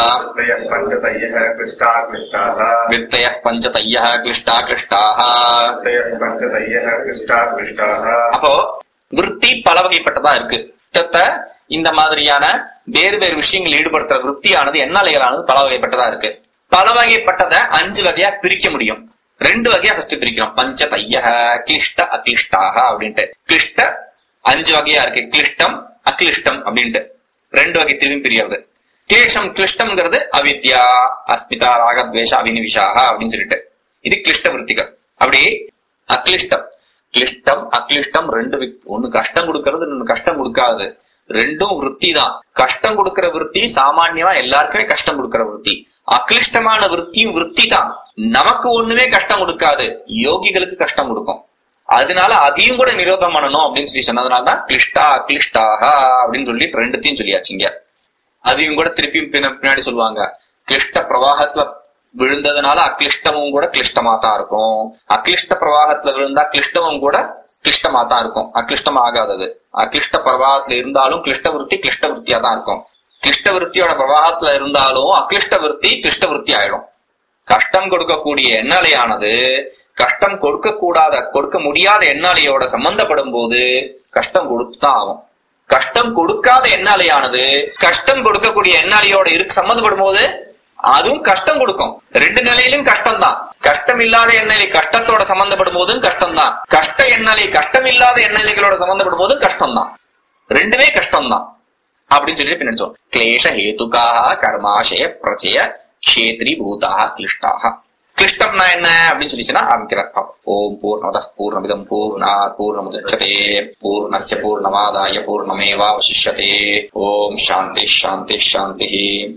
तयः पञ्चतयः कृष्टा कृष्टाः விருத்தைய பஞ்சதைய கிருஷ்டா கிருஷ்டாக तयः पञ्चतयः कृष्टा कृष्टाः அப்போ விருத்தி பல வகைப்பட்டதா இருக்கு சித்தத்தை இந்த மாதிரியான வேறு வேறு விஷயங்கள் ஈடுபடுத்துற விருத்தியானது எண்ணாலைகளானது பல வகைப்பட்டதா இருக்கு பல வகைப்பட்டதை அஞ்சு வகையா பிரிக்க முடியும் ரெண்டு வகையா ஃபர்ஸ்ட் பிரிக்கிறோம் பஞ்ச தைய கிளிஷ்ட அக்லிஷ்டாக அப்படின்ட்டு கிளிஷ்ட அஞ்சு வகையா இருக்கு கிளிஷ்டம் அக்லிஷ்டம் அப்படின்ட்டு ரெண்டு வகை திரும்பி பிரியறது கிளேஷம் கிளிஷ்டம்ங்கிறது அவித்யா அஸ்மிதா ராகத்வேஷ அபினிவிஷாக அப்படின்னு சொல்லிட்டு இது கிளிஷ்ட விருத்திகள் அப்படி அக்லிஷ்டம் கிளிஷ்டம் அக்லிஷ்டம் ரெண்டு வி- ஒண்ணு கஷ்டம் கொடுக்கறது இன்னொன்னு கஷ்டம் கொடுக்காது ரெண்டும் விருத்தி தான் கஷ்டம் கொடுக்கிற விருத்தி சாமான்யமா எல்லாருக்குமே கஷ்டம் கொடுக்கிற விருத்தி அக்லிஷ்டமான விருத்தியும் விருத்தி தான் நமக்கு ஒண்ணுமே கஷ்டம் கொடுக்காது யோகிகளுக்கு கஷ்டம் கொடுக்கும் அதனால அதையும் கூட நிரோதம் பண்ணணும் அப்படின்னு சொல்லி சொன்னதுனாலதான் கிளிஷ்டா அக்லிஷ்டாக அப்படின்னு சொல்லி ரெண்டுத்தையும் சொல்லியாச்சுங்க அதையும் கூட திருப்பியும் பின்ன- பின்னாடி சொல்லுவாங்க கிளிஷ்ட பிரவாகத்துல விழுந்ததுனால அக்லிஷ்டமும் கூட கிளிஷ்டமா தான் இருக்கும் அக்லிஷ்ட பிரவாகத்துல விழுந்தா கிளிஷ்டமும் கூட கிளிஷ்டமா தான் இருக்கும் அக்லிஷ்டம் ஆகாதது அக்லிஷ்ட பிரவாகத்துல இருந்தாலும் கிளிஷ்ட விருத்தி கிளிஷ்ட விருத்தியா தான் இருக்கும் கிளிஷ்ட விருத்தியோட பிரவாகத்துல இருந்தாலும் அக்லிஷ்ட விருத்தி கிளிஷ்ட விருத்தி ஆயிடும் கஷ்டம் கொடுக்கக்கூடிய எண்ணாலையானது கஷ்டம் கொடுக்க கூடாத கொடுக்க முடியாத எண்ணாலையோட சம்பந்தப்படும் போது கஷ்டம் கொடுத்துதான் ஆகும் கஷ்டம் கொடுக்காத எண்ணாலையானது கஷ்டம் கொடுக்கக்கூடிய எண்ணாலையோட இருக்கு சம்மந்தப்படும் போது அதுவும் கஷ்டம் கொடுக்கும் ரெண்டு நிலையிலும் கஷ்டம் தான் கஷ்டம் இல்லாத எண்ணெய் கஷ்டத்தோட சம்பந்தப்படும் போதும் கஷ்டம் தான் கஷ்ட எண்ணெய் கஷ்டம் இல்லாத எண்ணெய்களோட சம்பந்தப்படும் போதும் கஷ்டம் தான் ரெண்டுமே கஷ்டம் தான் அப்படின்னு சொல்லிட்டு பின்னாடி சொல்றோம் கிளேஷ ஹேதுக்காக கர்மாசய பிரச்சய க்ஷேத்ரி பூதாக கிளிஷ்டாக கிளிஷ்டம்னா என்ன அப்படின்னு சொல்லிச்சுன்னா ஆரம்பிக்கிறார் ஓம் பூர்ணமத பூர்ணமிதம் பூர்ணா பூர்ணமுதட்சதே பூர்ணஸ்ய பூர்ணமாதாய பூர்ணமேவாவசிஷ்யதே ஓம் சாந்தி சாந்தி சாந்தி